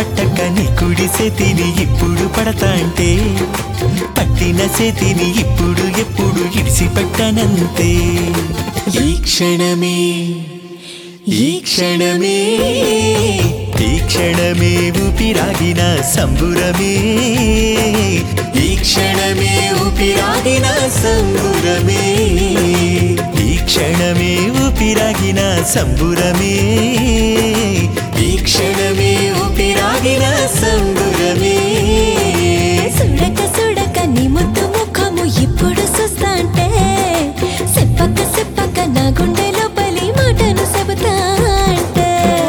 పట్టక నీ కుడి చేతిని ఇప్పుడు పడతా అంటే పట్టిన చేతిని ఇప్పుడు ఎప్పుడు ఇడిసిపెట్టనంతే ఈ క్షణమే ఈ క్షణమే ఈ క్షణమే ఊపిరాగిన సంబురమే ఈ క్షణమే ఊపిరాగిన సంబురమే ఈ క్షణమే ఊపిరాగిన సంబురమే ఈ క్షణమే ఊపిరాగిన సంబురమే సుడక సుడక నీ ముద్దు ముఖము ఇప్పుడు చూస్తాంటే చెప్పక చెప్పక నా గుండె లోపలి మాటను చెబుతా అంటే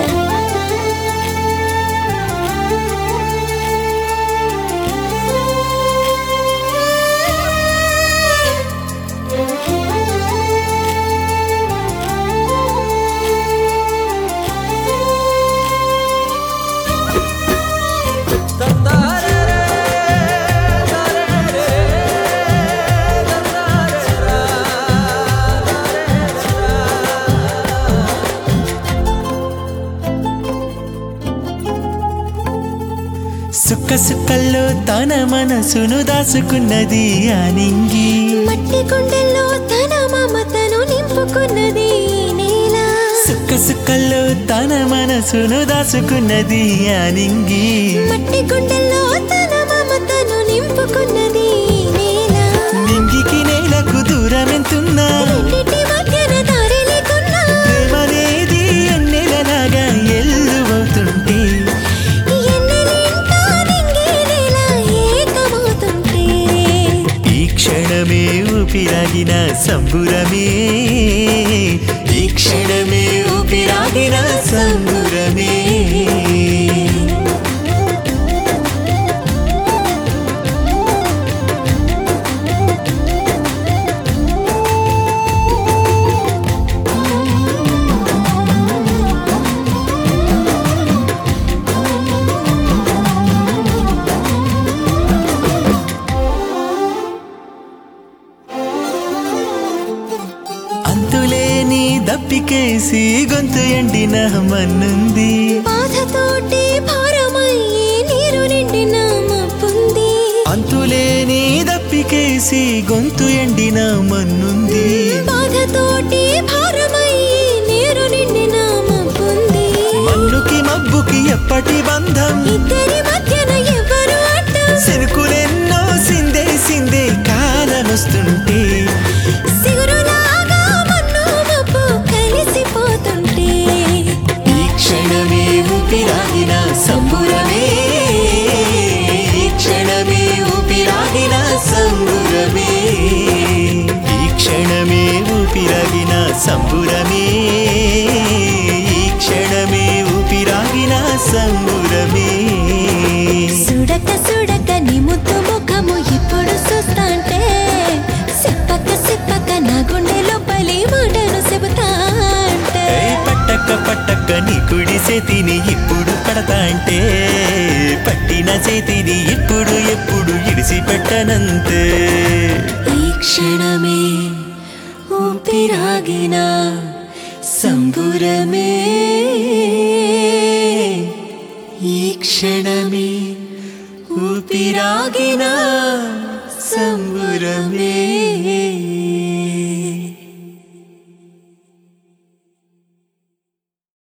సుక్క సుక్కల్లో తన మనసును దాసుకున్నది ఆ నింగి మట్టి గుండెల్లో తన మమతను నింపుకున్నది ఈ నేల సుక్క సుక్కల్లో తన మనసును దాసుకున్నది ఆ నింగి మట్టి గుండెల్లో తన మమతను నింపుకున్నది ఈ నేల నింగికి నేలకు దూరమెంతున్నా రెండిటి మధ్యన దారి లేకున్నా ప్రేమనేది ఎన్నెలలాగా ఎల్లువవుతుంటే ఎన్నెలింటా నింగి నేల ఏకమవుతుంటే ఈ క్షణమే ఊపిరాగిన సంబురమే ఈ క్షణమే ఊపిరాగిన సంబురమే అంతులేని దప్పికేసి గొంతు ఎండిన మన్నుంది బాధతోటి భారమయ్యి నీరు నిండిన మబ్బుంది అంతులేని దప్పికేసి గొంతు ఎండిన మన్నుంది బాధతోటి భారమయ్యి నీరు నిండిన మబ్బుంది మన్నుకి మబ్బుకి ఎప్పటి బంధం ఇద్దరి మధ్యన ఎవరు అడ్డం సెరుకులెన్నో సిందే సిందే కాలమొస్తుంటే సిగురులాగా మన్ను మబ్బు కలిసిపోతుంటే ఈ క్షణమే ఊపిరాగిన సంబురమే ఈ క్షణమే ఊపిరాగిన సంబురమే ఈ క్షణమే ఊపిరాగిన సంబురమే ఈ క్షణమే ఊపిరాగిన సంబురమే సుడక సుడక నీ ముద్దు ముఖము ఇప్పుడు చూస్తాంటే సిప్పక సిప్పక నా గుండె లోపలి మాటను చెబుతా అంటే ఏయ్ పట్టక్క పట్టక్క నీ కుడి చేతిని ఇప్పుడు పడతా అంటే పట్టిన చేతిని ఇప్పుడు ఎప్పుడు ఇడిసిపెట్టనంతే ఈ క్షణమే ఊపిరాగిన సంబురమే ఈ క్షణమే ఊపిరాగిన సంబురమే